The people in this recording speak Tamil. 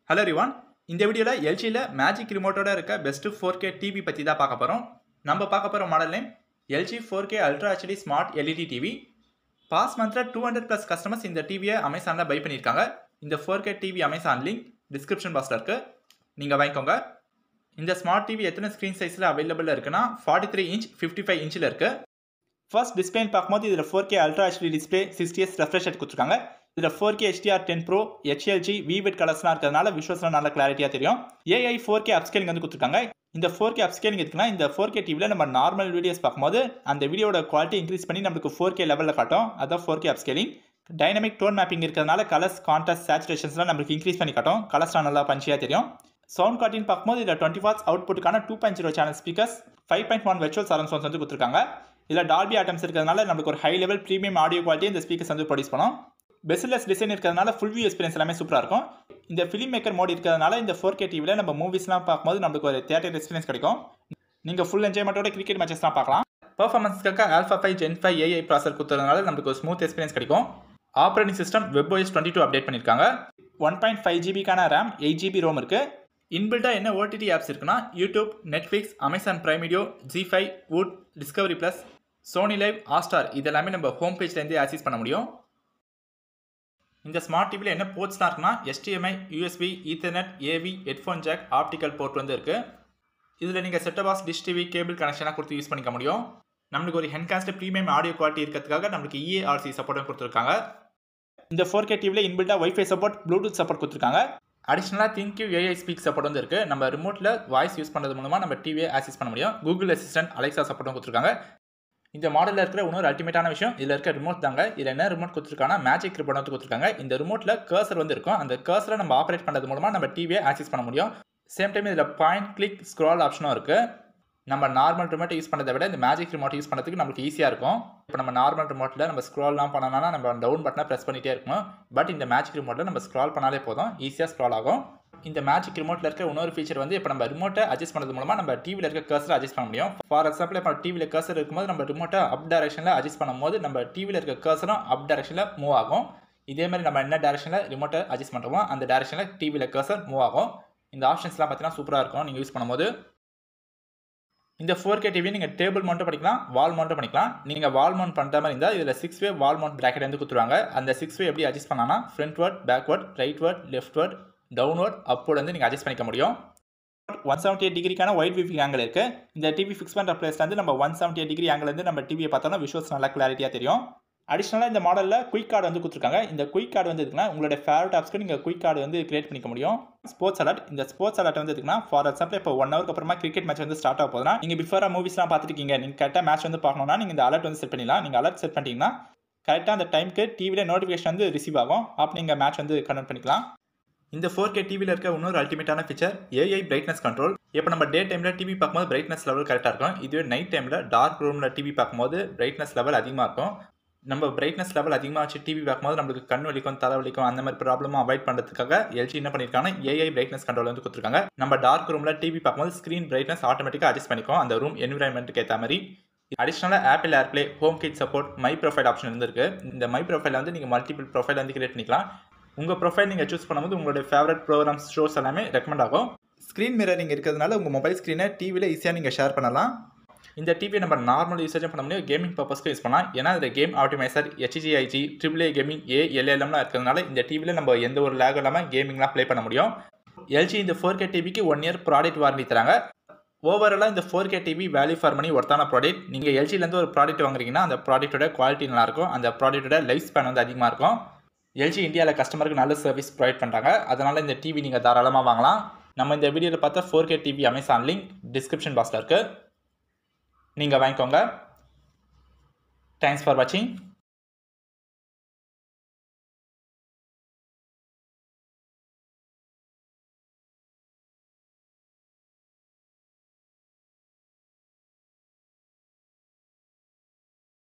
ஹலோ ரிவான் இந்த வீடியோவில் எல்ஜியில் மேஜிக் ரிமோட்டோட இருக்க பெஸ்ட்டு ஃபோர் கே டிவி பற்றி தான் பார்க்க போகிறோம் நம்ம பார்க்க போகிற model name LG four K ultra HD smart LED TV past மந்தில் டூ ஹண்ட்ரட் ப்ளஸ் கஸ்டமர்ஸ் இந்த டிவியை அமேசானில் பை பண்ணியிருக்காங்க இந்த four K TV Amazon link description பாக்ஸில் இருக்குது நீங்கள் வாங்கிக்கோங்க இந்த ஸ்மார்ட் டிவி எத்தனை ஸ்க்ரீன் சைஸில் அவைலபிளாக இருக்குன்னா forty three inch fifty five இன்ச்சில் இருக்குது ஃபர்ஸ்ட் டிஸ்பிளேன்னு பார்க்கும்போது இதில் four K ultra HD display sixty எஸ் ரெஃப்ரெஷ் எடுத்து கொடுத்துருக்காங்க இதில் four K HDR ten pro HLG vivid கலர்ஸ்லாம் இருக்கிறதுனால விஷுவல்ஸ்லாம் நல்ல கிளாரிட்டியாக தெரியும் ஏஐ ஃபோர் கே அப்ஸ்கேலிங் வந்து கொடுத்துருக்காங்க இந்த ஃபோர் கே அப்ஸ்கேலிங் இருக்குன்னா இந்த ஃபோர் கே டிவியில் நம்ம நார்மல் வீடியோஸ் பார்க்கும்போது அந்த வீடியோட குவாலிட்டி இன்க்ரீஸ் பண்ணி நம்மளுக்கு ஃபோர் கே லெவலில் காட்டும் அதான் four K upscaling dynamic tone mapping இருக்கிறதுனால கலர்ஸ் கான்ட்ராஸ்ட் சேச்சுரேஷன்ஸ்லாம் நம்மளுக்கு இன்க்ரீஸ் பண்ணி காட்டும் கலர்ஸ்லாம் நல்லா பஞ்சியாக தெரியும் சவுண்ட் காட்டின்னு பார்க்கும்போது இதில் டுவெண்ட்டி வாட்ஸ் அவுட்புட்டுக்கான two point zero channel speakers five point one virtual surround sounds வந்து கொடுத்துருக்காங்க இதில் டால்பி ஆட்டம்ஸ் இருக்கிறதுனால நம்மளுக்கு ஒரு high level premium audio quality இந்த ஸ்பீக்கர்ஸ் வந்து ப்ரொடியூஸ் பண்ணும் பெஸ்ட்லெஸ் டிசைன் இருக்கிறதுனால ஃபுல் வியூ எக்ஸ்பீரியன்ஸ் எல்லாமே சூப்பராக இருக்கும் இந்த ஃபிலிம் மேக்கர் மோட் இருக்கிறதுனால இந்த ஃபோர் கே டிவியில் நம்ம மூவிஸ்லாம் பார்க்கும்போது நம்மளுக்கு ஒரு தியேட்டர் எக்ஸ்பீரியன்ஸ் கிடைக்கும் நீங்கள் ஃபுல் என்ஜாய்மெண்ட்டோட கிரிக்கெட் மேட்சஸ்லாம் பார்க்கலாம் பர்ஃபார்மன்ஸ்க்காக alpha five gen five AI processor கொடுத்ததுனால நம்மளுக்கு ஒரு ஸ்மூத் எக்ஸ்பீரியன்ஸ் கிடைக்கும் operating system web OS twenty two update பண்ணியிருக்காங்க ஒன் பாயிண்ட் ஃபைவ் ஜிபிக்கான ரேம் எயிட் ஜிபி ரோம் இருக்குது இன்பில்டாக என்ன ஓடிடி ஆப்ஸ் இருக்குன்னா YouTube Netflix Amazon Prime Video Zee five Voot Discovery plus Sony LIV Hotstar இதெல்லாமே நம்ம ஹோம் பேஜ்லேருந்து ஆக்சஸ் பண்ண முடியும் இந்த ஸ்மார்ட் டிவியில் என்ன போர்ட்ஸ்லாம் இருக்குன்னா HDMI USB ethernet AV headphone jack optical port வந்து இருக்குது இதில் நீங்கள் set-top box dish TV cable கனெக்ஷனாக கொடுத்து யூஸ் பண்ணிக்க முடியும் நம்மளுக்கு ஒரு ஹென்காஸ்ட் ப்ரீமியம் ஆடியோ குவாலிட்டி இருக்கிறதுக்காக நம்மளுக்கு இஏஆர்சி சப்போர்ட்டும் கொடுத்துருக்காங்க இந்த ஃபோர் கே டிவியில் இன்பில்டாக ஒய்ஃபை சப்போர்ட் ப்ளூடூத் சப்போர்ட் கொடுத்துருக்காங்க அடிஷ்னலாக திங்க்யூ ஏஐ ஸ்பீக் சப்போர்ட் வந்து இருக்குது நம்ம ரிமோட்டில் வாய்ஸ் யூஸ் பண்ணுறது மூலமாக நம்ம டிவியை ஆக்சஸ் பண்ண முடியும் கூகுள் அசிஸ்டன்ட் அலெக்சா சப்போர்ட்டும் கொடுத்துருக்காங்க இந்த மாடலில் இருக்கிற இன்னொரு அல்டிமேட்டான விஷயம் இதில் இருக்க ரிமோட் தாங்க இதில் என்ன ரிமோட் கொடுத்துருக்காங்கன்னா மேஜிக் ரிமோட் வந்து கொடுத்துருக்காங்க இந்த ரிமோட்டில் கர்சர் வந்து இருக்கும் அந்த கர்சரை நம்ம ஆப்ரேட் பண்ணுறது மூலமாக நம்ம டிவியை ஆக்சஸ் பண்ண முடியும் சேம் டைம் இதில் பாயிண்ட் கிளிக் ஸ்க்ரால் ஆப்ஷனும் இருக்குது நம்ம நார்மல் ரிமோட் யூஸ் பண்ணுறதை விட இந்த மேஜிக் ரிமோட் யூஸ் பண்ணுறதுக்கு நமக்கு ஈஸியாக இருக்கும் இப்போ நம்ம நார்மல் ரிமோட்டில் நம்ம ஸ்க்ரால்லாம் பண்ணோம்னா நம்ம டவுன் பட்டனை ப்ரெஸ் பண்ணிகிட்டே இருக்கணும் பட் இந்த மேஜிக் ரிமோட்டில் நம்ம ஸ்க்ரால் பண்ணாலே போதும் ஈஸியாக ஸ்க்ரால் ஆகும் இந்த மேஜிக் ரிமோட்டில் இருக்க இன்னொரு ஃபீச்சர் வந்து இப்போ நம்ம ரிமோட்டை அட்ஜஸ்ட் பண்ணுறது மூலமாக நம்ம டிவியில் இருக்க கர்சரை அட்ஜஸ்ட் பண்ண முடியும் ஃபார் எக்ஸாம்பிள் இப்போ டிவியில் கர்சர் இருக்கும்போது நம்ம ரிமோட்டை அப் டேரக்ஷனில் அட்ஜஸ்ட் பண்ணும்போது நம்ம டிவியில் இருக்க கர்சரும் அப் டேரக்ஷனில் மூவ் ஆகும் இதே மாதிரி நம்ம என்ன டேரக்ஷனில் ரிமோட்டை அட்ஜஸ்ட் பண்ணுறோமோ அந்த டேரக்ஷனில் டிவியில் கர்சர் மூவ் ஆகும் இந்த ஆப்ஷன்ஸ்லாம் பார்த்தீங்கன்னா சூப்பராக இருக்கும் நீங்கள் யூஸ் பண்ணும்போது இந்த ஃபோர் கே டிவி நீங்கள் டேபிள் மவுண்ட்டும் பண்ணிக்கலாம் வால் மவுண்ட்டும் பண்ணிக்கலாம் நீங்கள் வால் மவுண்ட் பண்ணுற மாதிரி இருந்தால் இதில் six way wall mount bracket வந்து கொடுத்துருவாங்க அந்த சிக்ஸ் வே எப்படி அட்ஜஸ்ட் பண்ணால் frontward backward rightward leftward downward upward வந்து நீங்கள் அட்ஜஸ்ட் பண்ணிக்க முடியும் ஒன் செவன்ட்டி எயிட் டிகிரிக்கான ஒயிட் விவி ஆங்கிள் இருக்குது இந்த டிவி ஃபிக்ஸ் பண்ணுற பிளேஸ்ல வந்து நம்ம ஒன் செவன்ட்டி எயிட் டிகிரி ஆங்கிலேருந்து நம்ம டிவியை பார்த்தோம்னா விஷுவல்ஸ் நல்லா கிளாரிட்டியாக தெரியும் அடிஷ்னலாக இந்த மாடலில் குயிக் கார்டு வந்து கொடுத்துருக்காங்க இந்த குயிக் கார்டு வந்து இருக்குன்னா உங்களோட ஃபேவரட் ஆப்ஸ்க்கு நீங்கள் குயிக் கார்டு வந்து கிரியேட் பண்ணிக்க முடியும் ஸ்போர்ட்ஸ் அலர்ட் இந்த ஸ்போர்ட்ஸ் அலர்ட் வந்து இருக்குன்னா ஃபார் எக்ஸாம்பிள் இப்போ ஒன் ஹவருக்கு அப்புறமா கிரிக்கெட் மேட்ச் வந்து ஸ்டார்ட் ஆக போதுனா நீங்கள் பிஃபோராக மூவிஸ்லாம் பார்த்துருக்கீங்க நீங்கள் கரெக்டாக மேட்ச் வந்து பார்க்கணும்னா நீங்கள் இந்த அலர்ட் வந்து செட் பண்ணிடலாம் நீங்கள் அலர்ட் செட் பண்ணிட்டீங்கன்னா கரெக்டாக அந்த டைமுக்கு டிவியில் நோட்டிஃபிகேஷன் வந்து ரிசீவ் ஆகும் அப்போ நீங்கள் மேட்ச் வந்து கன்வெர்ட் பண்ணிக்கலாம் இந்த ஃபோர் கே டிவியில் இருக்க இன்னொரு அல்டிமேட்டான ஃபீச்சர் ஏஐ பிரைட்னஸ் கண்ட்ரோல் இப்போ நம்ம டே டைமில் டிவி பார்க்கும்போது பிரைட்னஸ் லெவல் கரெக்டாக இருக்கும் இதுவே நைட் டைமில் டார்க் ரூமில் டிவி பார்க்கும்போது பிரைட்னஸ் லெவல் அதிகமாக இருக்கும் நம்ம பிரைட்னஸ் லெவல் அதிகமாக வச்சு டிவி பார்க்கும்போது நம்மளுக்கு கண் வலிக்கும் தலை வலிக்கும் அந்த மாதிரி ப்ராப்ளமும் அவாய்ட் பண்ணுறதுக்காக எல்ஜி என்ன பண்ணியிருக்காங்கன்னா ஏஐ பிரைட்னஸ் கண்ட்ரோல் வந்து கொடுத்துருக்காங்க நம்ம டார்க் ரூமில் டிவி பார்க்கும்போது ஸ்க்ரீன் பிரைட்னஸ் ஆட்டோமேட்டிக்காக அட்ஜஸ்ட் பண்ணிக்கும் அந்த ரூம் என்விரான்மெண்ட்டுக்கு ஏற்ற மாதிரி அடிஷனலாக Apple AirPlay Home Kit support my profile option இருந்திருக்கு இந்த மை ப்ரொஃபைல் வந்து நீங்கள் மல்டிபிள் ப்ரொஃபைல் வந்து கிரியேட் பண்ணிக்கலாம் உங்கள் ப்ரொஃபைல் நீங்கள் சூஸ் பண்ணும்போது உங்களுடைய ஃபேவரட் ப்ரோக்ராம்ஸ் ஷோஸ் எல்லாமே ரெக்கமெண்ட் ஆகும் ஸ்க்ரீன் மிரரிங் இருக்கிறதுனால உங்கள் மொபைல் ஸ்க்ரீனை டிவியில் ஈஸியாக நீங்கள் ஷேர் பண்ணலாம் இந்த டிவியை நம்ம நார்மல் யூசேஜும் பண்ண முடியும் கேமிங் பர்பஸ்க்கு யூஸ் பண்ணலாம் ஏன்னா இந்த game optimizer HGIG triple A gaming A எல்எல்எம்லாம் இருக்கிறதுனால இந்த டிவியில் நம்ம எந்த ஒரு லேக் இல்லாமல் கேமிங்லாம் ப்ளே பண்ண முடியும் எல்ஜி இந்த ஃபோர் கே டிவிக்கு ஒன் இயர் ப்ராடக்ட் வாரண்டி தராங்க ஓவராலாக இந்த four K TV value for money ஒர்த்தான ப்ராடக்ட் நீங்கள் எல்ஜிலேருந்து ஒரு ப்ராடக்ட் வாங்குறீங்கன்னா அந்த ப்ராடக்ட்டோட குவாலிட்டி நல்லாயிருக்கும் அந்த ப்ராடக்ட்டோட லைஃப் ஸ்பேன் வந்து அதிகமாக இருக்கும் எல்ஜி இந்தியாவில் கஸ்டமருக்கு நல்ல சர்வீஸ் ப்ரொவைட் பண்ணுறாங்க அதனால் இந்த டிவி நீங்கள் தாராளமாக வாங்கலாம் நம்ம இந்த வீடியோவில் பார்த்தா four K TV Amazon link description பாக்ஸில் இருக்குது நீங்கள் வாங்கிக்கோங்க தேங்க்ஸ் ஃபார் வாட்சிங்